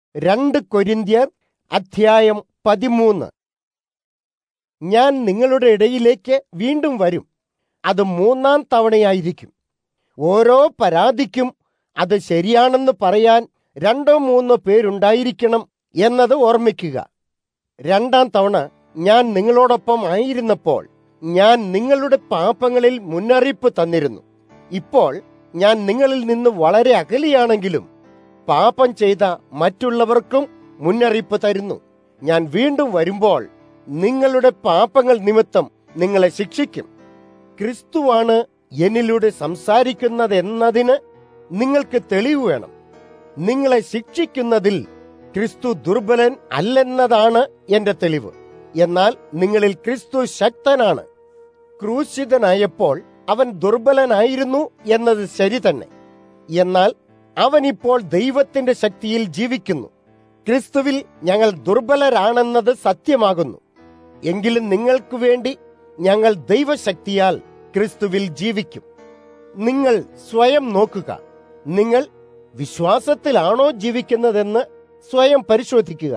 രണ്ട് കൊരിന്ത്യർ അധ്യായം പതിമൂന്ന് ഞാൻ നിങ്ങളുടെ ഇടയിലേക്ക് വീണ്ടും വരും അത് മൂന്നാം തവണയായിരിക്കും ഓരോ പരാതിക്കും അത് ശരിയാണെന്ന് പറയാൻ രണ്ടോ മൂന്നോ പേരുണ്ടായിരിക്കണം എന്നത് ഓർമ്മിക്കുക രണ്ടാം തവണ ഞാൻ നിങ്ങളോടൊപ്പം ആയിരുന്നപ്പോൾ ഞാൻ നിങ്ങളുടെ പാപങ്ങളിൽ മുന്നറിയിപ്പ് തന്നിരുന്നു ഇപ്പോൾ ഞാൻ നിങ്ങളിൽ നിന്ന് വളരെ അകലെയാണെങ്കിലും പാപം ചെയ്ത മറ്റുള്ളവർക്കും മുന്നറിയിപ്പ് തരുന്നു ഞാൻ വീണ്ടും വരുമ്പോൾ നിങ്ങളുടെ പാപങ്ങൾ നിമിത്തം നിങ്ങളെ ശിക്ഷിക്കും ക്രിസ്തുവാണ് എന്നിലൂടെ സംസാരിക്കുന്നത് എന്നതിന് നിങ്ങൾക്ക് തെളിവ് വേണം നിങ്ങളെ ശിക്ഷിക്കുന്നതിൽ ക്രിസ്തു ദുർബലൻ അല്ലെന്നതാണ് എന്റെ തെളിവ് എന്നാൽ നിങ്ങളിൽ ക്രിസ്തു ശക്തനാണ് ക്രൂശിതനായപ്പോൾ അവൻ ദുർബലനായിരുന്നു എന്നത് ശരി തന്നെ എന്നാൽ അവൻ ഇപ്പോൾ ദൈവത്തിന്റെ ശക്തിയിൽ ജീവിക്കുന്നു ക്രിസ്തുവിൽ ഞങ്ങൾ ദുർബലരാണെന്നത് സത്യമാകുന്നു എങ്കിലും നിങ്ങൾക്ക് വേണ്ടി ഞങ്ങൾ ദൈവശക്തിയാൽ ക്രിസ്തുവിൽ ജീവിക്കും നിങ്ങൾ സ്വയം നോക്കുക നിങ്ങൾ വിശ്വാസത്തിലാണോ ജീവിക്കുന്നതെന്ന് സ്വയം പരിശോധിക്കുക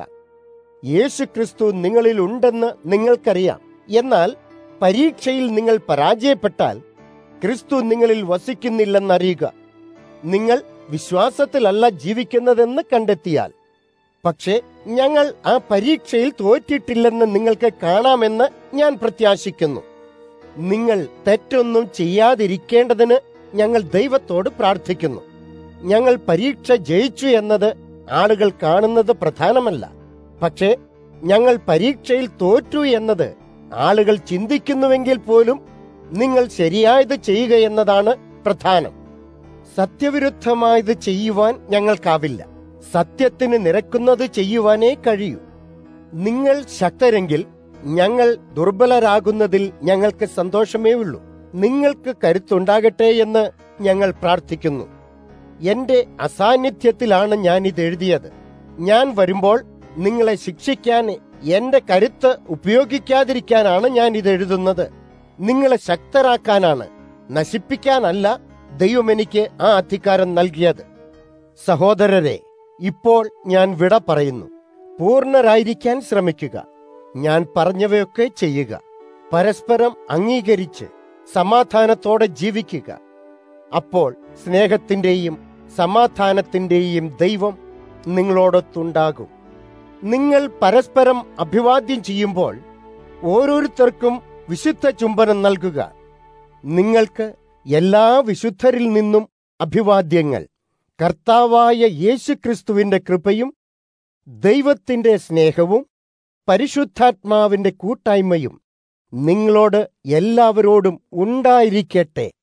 യേശു ക്രിസ്തു നിങ്ങളിൽ ഉണ്ടെന്ന് നിങ്ങൾക്കറിയാം എന്നാൽ പരീക്ഷയിൽ നിങ്ങൾ പരാജയപ്പെട്ടാൽ ക്രിസ്തു നിങ്ങളിൽ വസിക്കുന്നില്ലെന്നറിയുക നിങ്ങൾ വിശ്വാസത്തിലല്ല ജീവിക്കുന്നതെന്ന് കണ്ടെത്തിയാൽ പക്ഷേ ഞങ്ങൾ ആ പരീക്ഷയിൽ തോറ്റിട്ടില്ലെന്ന് നിങ്ങൾക്ക് കാണാമെന്ന് ഞാൻ പ്രത്യാശിക്കുന്നു നിങ്ങൾ തെറ്റൊന്നും ചെയ്യാതിരിക്കേണ്ടതിന് ഞങ്ങൾ ദൈവത്തോട് പ്രാർത്ഥിക്കുന്നു ഞങ്ങൾ പരീക്ഷ ജയിച്ചു എന്നത് ആളുകൾ കാണുന്നത് പ്രധാനമല്ല പക്ഷേ ഞങ്ങൾ പരീക്ഷയിൽ തോറ്റു എന്നത് ആളുകൾ ചിന്തിക്കുന്നുവെങ്കിൽ പോലും നിങ്ങൾ ശരിയായത് ചെയ്യുക എന്നതാണ് പ്രധാനം സത്യവിരുദ്ധമായത് ചെയ്യുവാൻ ഞങ്ങൾക്കാവില്ല സത്യത്തിന് നിരക്കുന്നത് ചെയ്യുവാനേ കഴിയൂ നിങ്ങൾ ശക്തരെങ്കിൽ ഞങ്ങൾ ദുർബലരാകുന്നതിൽ ഞങ്ങൾക്ക് സന്തോഷമേ ഉള്ളൂ നിങ്ങൾക്ക് കരുത്തുണ്ടാകട്ടെ എന്ന് ഞങ്ങൾ പ്രാർത്ഥിക്കുന്നു എന്റെ അസാന്നിധ്യത്തിലാണ് ഞാൻ ഇത് എഴുതിയത് ഞാൻ വരുമ്പോൾ നിങ്ങളെ ശിക്ഷിക്കാൻ എന്റെ കരുത്ത് ഉപയോഗിക്കാതിരിക്കാനാണ് ഞാൻ ഇത് എഴുതുന്നത് നിങ്ങളെ ശക്തരാക്കാനാണ് നശിപ്പിക്കാനല്ല ദൈവം എനിക്ക് ആ അധികാരം നൽകിയത് സഹോദരരെ ഇപ്പോൾ ഞാൻ വിട പറയുന്നു പൂർണ്ണരായിരിക്കാൻ ശ്രമിക്കുക ഞാൻ പറഞ്ഞവയൊക്കെ ചെയ്യുക പരസ്പരം അംഗീകരിച്ച് സമാധാനത്തോടെ ജീവിക്കുക അപ്പോൾ സ്നേഹത്തിന്റെയും സമാധാനത്തിന്റെയും ദൈവം നിങ്ങളോടൊത്തുണ്ടാകും നിങ്ങൾ പരസ്പരം അഭിവാദ്യം ചെയ്യുമ്പോൾ ഓരോരുത്തർക്കും വിശുദ്ധ ചുംബനം നൽകുക നിങ്ങൾക്ക് എല്ലാ വിശുദ്ധരിൽ നിന്നും അഭിവാദ്യങ്ങൾ കർത്താവായ യേശുക്രിസ്തുവിന്റെ കൃപയും ദൈവത്തിന്റെ സ്നേഹവും പരിശുദ്ധാത്മാവിന്റെ കൂട്ടായ്മയും നിങ്ങളോട് എല്ലാവരോടും ഉണ്ടായിരിക്കട്ടെ